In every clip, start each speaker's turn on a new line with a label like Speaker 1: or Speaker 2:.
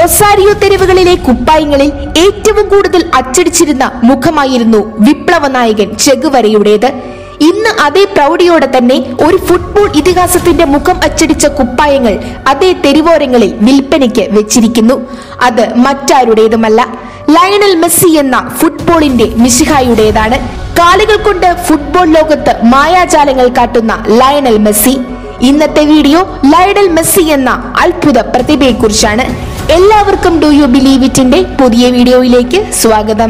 Speaker 1: Rosario തെരുവുകളിലെ കുപ്പായങ്ങളിൽ ഏറ്റവും കൂടുതൽ അച്ചടിച്ചിരുന്ന മുഖമായിരുന്നു വിപ്ലവ നായകൻ ചെഗുവരയുടേത് ഇന്ന് അതേ പ്രൗഢിയോടെ തന്നെ ഒരു ഫുട്ബോൾ ഇതിഹാസത്തിന്റെ മുഖം അച്ചടിച്ച കുപ്പായങ്ങൾ അതേ തെരുവോരങ്ങളിൽ വിൽപ്പനയ്ക്ക് വെച്ചിരിക്കുന്നു അത് മറ്റാരുടേതുമല്ല ലയണൽ മെസ്സി എന്ന ഫുട്ബോളിന്റെ മിശിഹായുടേതാണ് കാലുകൾ കൊണ്ട് ഫുട്ബോൾ ലോകത്ത് മായാജാലങ്ങൾ കാട്ടുന്ന ലയണൽ മെസ്സി ഇന്നത്തെ വീഡിയോ ലയണൽ മെസ്സി എന്ന അത്ഭുത പ്രതിഭയെക്കുറിച്ചാണ് എല്ലാവർക്കും ഡു യു ബിലീവ് ഇറ്റിന്റെ പുതിയ വീഡിയോയിലേക്ക് സ്വാഗതം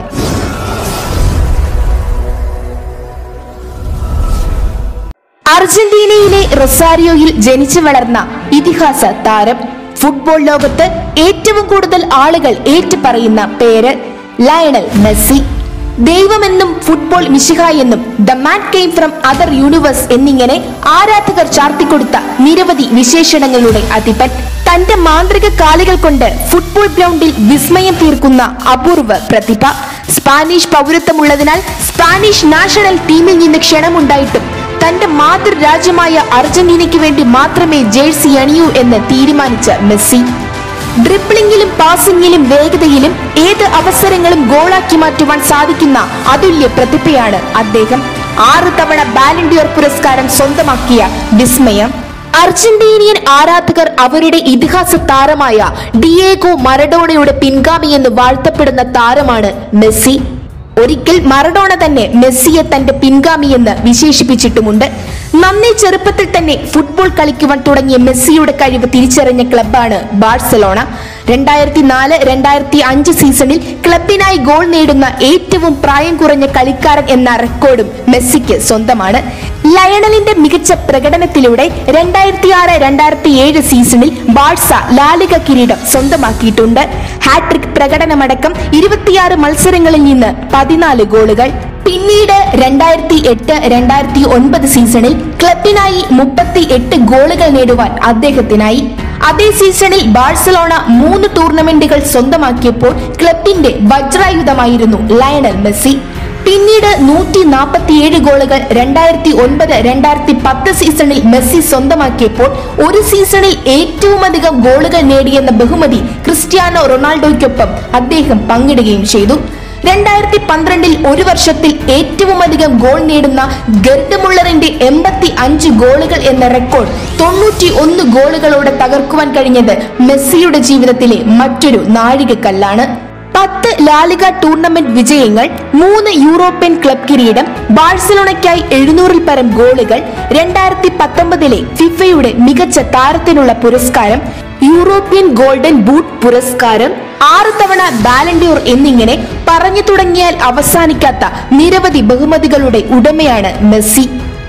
Speaker 1: അർജന്റീനയിലെ റൊസാരിയോയിൽ ജനിച്ചു വളർന്ന ഇതിഹാസ താരം ഫുട്ബോൾ ലോകത്ത് ഏറ്റവും കൂടുതൽ ആളുകൾ ഏറ്റുപറയുന്ന പേര് ലയണൽ മെസ്സി ദൈവമെന്നും ഫുട്ബോൾ മിശിഹ എന്നും the man came from other universe എന്നിങ്ങനെ ആരാധകർ ചാർത്തിക്കൊടുത്ത നിരവധി വിശേഷണങ്ങളുടെ അധിപൻ തന്റെ മാന്ത്രിക കാലുകൾ കൊണ്ട് ഫുട്ബോൾ ഗ്രൗണ്ടിൽ വിസ്മയം തീർക്കുന്ന അപൂർവ പ്രതിഭ സ്പാനിഷ് പൗരത്വമുള്ളതിനാൽ സ്പാനിഷ് നാഷണൽ ടീമിൽ നിന്ന് ക്ഷണമുണ്ടായിട്ടും തന്റെ മാതൃരാജ്യമായ അർജന്റീനയ്ക്ക് വേണ്ടി മാത്രമേ ജേഴ്സി അണിയൂ എന്ന് തീരുമാനിച്ച മെസ്സി ഡ്രിബ്ലിംഗിലും പാസിംഗിലും വേഗതയിലും ഏത് അവസരങ്ങളും ഗോളാക്കി മാറ്റുവാൻ സാധിക്കുന്ന അതുല്യ പ്രതിഭയാണ് അദ്ദേഹം ആറ് തവണ ബാലൻഡിയർ പുരസ്കാരം സ്വന്തമാക്കിയ വിസ്മയം അർജന്റീനിയൻ ആരാധകർ അവരുടെ ഇതിഹാസ താരമായ ഡിയേഗോ മറഡോണയുടെ പിൻഗാമിയെന്ന് വാഴ്ത്തപ്പെടുന്ന താരമാണ് മെസ്സി ഒരിക്കൽ മറഡോണ തന്നെ മെസ്സിയെ തന്റെ പിൻഗാമിയെന്ന് വിശേഷിപ്പിച്ചിട്ടുമുണ്ട് നന്നേ ചെറുപ്പത്തിൽ തന്നെ ഫുട്ബോൾ കളിക്കുവാൻ തുടങ്ങിയ മെസ്സിയുടെ കഴിവ് തിരിച്ചറിഞ്ഞ ക്ലബ്ബാണ് ബാഴ്സലോണ രണ്ടായിരത്തി നാല് രണ്ടായിരത്തി അഞ്ച് സീസണിൽ ക്ലബിനായി ഗോൾ നേടുന്ന ഏറ്റവും പ്രായം കുറഞ്ഞ കളിക്കാരൻ എന്ന റെക്കോർഡും മെസ്സിക്ക് സ്വന്തമാണ് ലയണലിന്റെ മികച്ച പ്രകടനത്തിലൂടെ രണ്ടായിരത്തി ആറ് രണ്ടായിരത്തി ഏഴ് സീസണിൽ ബാഴ്സ ലാലിക കിരീടം സ്വന്തമാക്കിയിട്ടുണ്ട് ഹാട്രിക് പ്രകടനമടക്കം ഇരുപത്തിയാറ് മത്സരങ്ങളിൽ നിന്ന് പതിനാല് ഗോളുകൾ പിന്നീട് രണ്ടായിരത്തി എട്ട് രണ്ടായിരത്തി ഒൻപത് സീസണിൽ ക്ലബിനായി മുപ്പത്തി എട്ട് ഗോളുകൾ നേടുവാൻ അദ്ദേഹത്തിനായി അതേ സീസണിൽ ബാഴ്സലോണ മൂന്ന് ടൂർണമെന്റുകൾ സ്വന്തമാക്കിയപ്പോൾ ക്ലബിന്റെ വജ്രായുധമായിരുന്നു ലയണൽ മെസ്സി പിന്നീട് നൂറ്റി നാൽപ്പത്തിയേഴ് ഗോളുകൾ രണ്ടായിരത്തി ഒൻപത് രണ്ടായിരത്തി പത്ത് സീസണിൽ മെസ്സി സ്വന്തമാക്കിയപ്പോൾ ഒരു സീസണിൽ ഏറ്റവും അധികം ഗോളുകൾ നേടിയെന്ന ബഹുമതി ക്രിസ്ത്യാനോ റൊണാൾഡോയ്ക്കൊപ്പം അദ്ദേഹം പങ്കിടുകയും ചെയ്തു രണ്ടായിരത്തി പന്ത്രണ്ടിൽ ഒരു വർഷത്തിൽ ഏറ്റവും അധികം ഗോൾ നേടുന്ന ഗർഡ് മുള്ളറിന്റെ എൺപത്തി അഞ്ച് ഗോളുകൾ എന്ന റെക്കോർഡ് തൊണ്ണൂറ്റി ഒന്ന് ഗോളുകളോടെ തകർക്കുവാൻ കഴിഞ്ഞത് മെസ്സിയുടെ ജീവിതത്തിലെ മറ്റൊരു നാഴികക്കല്ലാണ് പത്ത് ലാലിക ടൂർണമെന്റ് വിജയങ്ങൾ മൂന്ന് യൂറോപ്യൻ ക്ലബ് കിരീടം ബാഴ്സലോണയ്ക്കായി എഴുന്നൂറിൽ പരം ഗോളുകൾ രണ്ടായിരത്തി പത്തൊമ്പതിലെ ഫിഫയുടെ മികച്ച താരത്തിനുള്ള പുരസ്കാരം യൂറോപ്യൻ ഗോൾഡൻ ബൂട്ട് പുരസ്കാരം ആറ് തവണ ബാലൻഡ്യൂർ എന്നിങ്ങനെ പറഞ്ഞു തുടങ്ങിയാൽ അവസാനിക്കാത്ത നിരവധി ബഹുമതികളുടെ ഉടമയാണ് മെസ്സി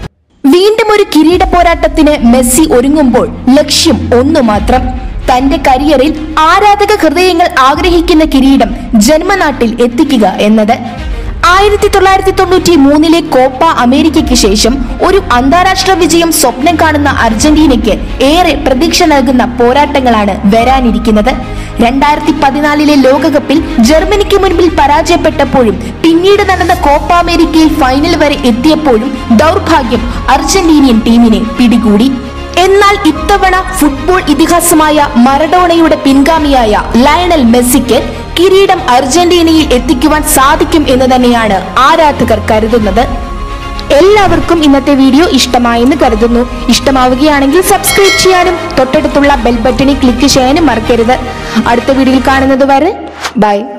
Speaker 1: വീണ്ടും ഒരു കിരീട പോരാട്ടത്തിന് മെസ്സി ഒരുങ്ങുമ്പോൾ ലക്ഷ്യം ഒന്നു മാത്രം തന്റെ കരിയറിൽ ആരാധക ഹൃദയങ്ങൾ ആഗ്രഹിക്കുന്ന കിരീടം ജന്മനാട്ടിൽ എത്തിക്കുക എന്നത് ആയിരത്തി തൊള്ളായിരത്തി തൊണ്ണൂറ്റി മൂന്നിലെ കോപ്പ അമേരിക്കയ്ക്ക് ശേഷം ഒരു അന്താരാഷ്ട്ര വിജയം സ്വപ്നം കാണുന്ന അർജന്റീനയ്ക്ക് ഏറെ പ്രതീക്ഷ നൽകുന്ന പോരാട്ടങ്ങളാണ് വരാനിരിക്കുന്നത് രണ്ടായിരത്തി പതിനാലിലെ ലോകകപ്പിൽ ജർമ്മനിക്ക് മുൻപിൽ പരാജയപ്പെട്ടപ്പോഴും പിന്നീട് നടന്ന കോപ്പ അമേരിക്കയിൽ ഫൈനൽ വരെ എത്തിയപ്പോഴും ദൗർഭാഗ്യം അർജന്റീനിയൻ ടീമിനെ പിടികൂടി എന്നാൽ ഇത്തവണ ഫുട്ബോൾ ഇതിഹാസമായ മറഡോണയുടെ പിൻഗാമിയായ ലയണൽ മെസ്സിക്ക് കിരീടം അർജന്റീനയിൽ എത്തിക്കുവാൻ സാധിക്കും എന്ന് തന്നെയാണ് ആരാധകർ കരുതുന്നത് എല്ലാവർക്കും ഇന്നത്തെ വീഡിയോ ഇഷ്ടമായെന്ന് കരുതുന്നു ഇഷ്ടമാവുകയാണെങ്കിൽ സബ്സ്ക്രൈബ് ചെയ്യാനും തൊട്ടടുത്തുള്ള ബെൽ ബട്ടണിൽ ക്ലിക്ക് ചെയ്യാനും മറക്കരുത് അടുത്ത വീഡിയോയിൽ കാണുന്നത് വരെ ബൈ